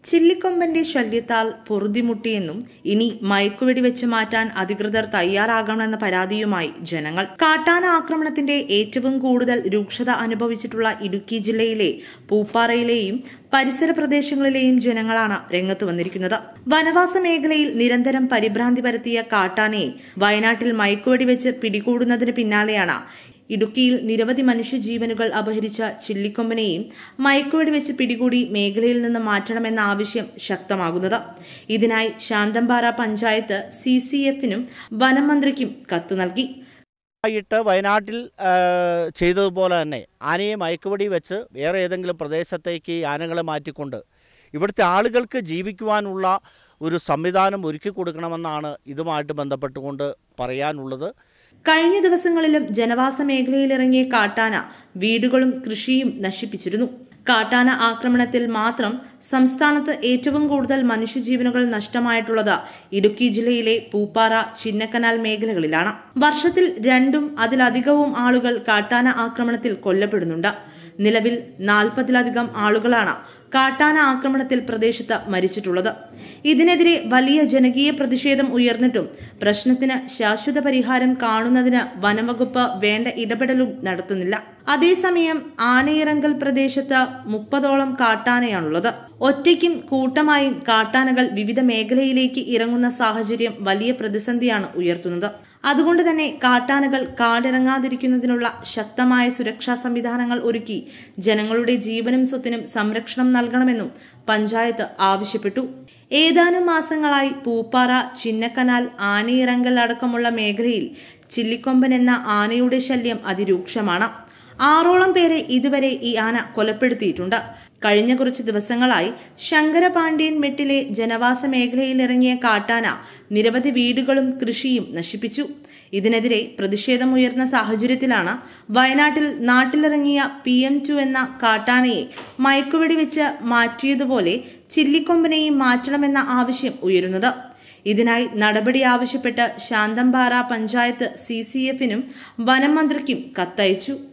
ചില്ലിക്കൊമ്പന്റെ ശല്യത്താൽ പൊറുതിമുട്ടിയെന്നും ഇനി മയക്കുവെടി വെച്ച് മാറ്റാൻ അധികൃതർ തയ്യാറാകണമെന്ന പരാതിയുമായി ജനങ്ങൾ കാട്ടാന ആക്രമണത്തിന്റെ ഏറ്റവും കൂടുതൽ രൂക്ഷത അനുഭവിച്ചിട്ടുള്ള ഇടുക്കി ജില്ലയിലെ പൂപ്പാറയിലെയും പരിസര പ്രദേശങ്ങളിലെയും ജനങ്ങളാണ് രംഗത്ത് വന്നിരിക്കുന്നത് വനവാസ മേഖലയിൽ നിരന്തരം പരിഭ്രാന്തി പരത്തിയ കാട്ടാനയെ വയനാട്ടിൽ മയക്കുവെടി വെച്ച് പിടികൂടുന്നതിന് പിന്നാലെയാണ് ഇടുക്കിയിൽ നിരവധി മനുഷ്യജീവനുകൾ അപഹരിച്ച ചില്ലിക്കൊമ്പനെയും മയക്കുവെടി വെച്ച് പിടികൂടി മേഖലയിൽ നിന്ന് മാറ്റണമെന്ന ആവശ്യം ശക്തമാകുന്നത് ഇതിനായി ശാന്തമ്പാറ പഞ്ചായത്ത് സി സി എഫിനും വനം മന്ത്രിക്കും കത്ത് നൽകി ആയിട്ട് വയനാട്ടിൽ ആ, ചെയ്തതുപോലെ തന്നെ ആനയെ മയക്കുവടി വെച്ച് വേറെ ഏതെങ്കിലും പ്രദേശത്തേക്ക് ഈ ആനകളെ മാറ്റിക്കൊണ്ട് ഇവിടുത്തെ ആളുകൾക്ക് ജീവിക്കുവാനുള്ള ഒരു സംവിധാനം ഒരുക്കി കൊടുക്കണമെന്നാണ് ഇതുമായിട്ട് ബന്ധപ്പെട്ടുകൊണ്ട് പറയാനുള്ളത് കഴിഞ്ഞ ദിവസങ്ങളിലും ജനവാസ മേഖലയിലിറങ്ങിയ കാട്ടാന വീടുകളും കൃഷിയും നശിപ്പിച്ചിരുന്നു കാട്ടാന ആക്രമണത്തിൽ മാത്രം സംസ്ഥാനത്ത് ഏറ്റവും കൂടുതൽ മനുഷ്യജീവനുകൾ നഷ്ടമായിട്ടുള്ളത് ഇടുക്കി ജില്ലയിലെ പൂപ്പാറ ചിന്നക്കനാൽ മേഖലകളിലാണ് വർഷത്തിൽ രണ്ടും അതിലധികവും ആളുകൾ കാട്ടാന ആക്രമണത്തിൽ കൊല്ലപ്പെടുന്നുണ്ട് നിലവിൽ നാൽപ്പതിലധികം ആളുകളാണ് കാട്ടാന ആക്രമണത്തിൽ പ്രദേശത്ത് മരിച്ചിട്ടുള്ളത് ഇതിനെതിരെ വലിയ ജനകീയ പ്രതിഷേധം ഉയർന്നിട്ടും പ്രശ്നത്തിന് ശാശ്വത പരിഹാരം കാണുന്നതിന് വനംവകുപ്പ് വേണ്ട ഇടപെടലും നടത്തുന്നില്ല അതേസമയം ആനയിറങ്കൽ പ്രദേശത്ത് മുപ്പതോളം കാട്ടാനയാണുള്ളത് ഒറ്റയ്ക്കും കൂട്ടമായും കാട്ടാനകൾ വിവിധ മേഖലയിലേക്ക് ഇറങ്ങുന്ന സാഹചര്യം വലിയ പ്രതിസന്ധിയാണ് ഉയർത്തുന്നത് അതുകൊണ്ട് തന്നെ കാട്ടാനകൾ കാടിറങ്ങാതിരിക്കുന്നതിനുള്ള ശക്തമായ സുരക്ഷാ സംവിധാനങ്ങൾ ഒരുക്കി ജനങ്ങളുടെ ജീവനും സ്വത്തിനും സംരക്ഷണം നൽകണമെന്നും പഞ്ചായത്ത് ആവശ്യപ്പെട്ടു ഏതാനും മാസങ്ങളായി പൂപ്പാറ ചിന്നക്കനാൽ ആനയിറങ്കൽ അടക്കമുള്ള മേഖലയിൽ ചില്ലിക്കൊമ്പൻ എന്ന ആനയുടെ ശല്യം അതിരൂക്ഷമാണ് ആറോളം പേരെ ഇതുവരെ ഈ ആന കൊലപ്പെടുത്തിയിട്ടുണ്ട് കഴിഞ്ഞ കുറച്ച് ദിവസങ്ങളായി ശങ്കരപാണ്ഡ്യൻ മെട്ടിലെ ജനവാസ മേഖലയിൽ ഇറങ്ങിയ കാട്ടാന നിരവധി വീടുകളും കൃഷിയും നശിപ്പിച്ചു ഇതിനെതിരെ പ്രതിഷേധമുയർന്ന സാഹചര്യത്തിലാണ് വയനാട്ടിൽ നാട്ടിലിറങ്ങിയ പി എം ടു എന്ന കാട്ടാനയെ മയക്കുവെടി വെച്ച് മാറ്റിയതുപോലെ ചില്ലിക്കൊമ്പനെയും മാറ്റണമെന്ന ആവശ്യം ഉയരുന്നത് ഇതിനായി നടപടി ആവശ്യപ്പെട്ട് ശാന്തമ്പാറ പഞ്ചായത്ത് സി സി എഫിനും വനം മന്ത്രിക്കും കത്തയച്ചു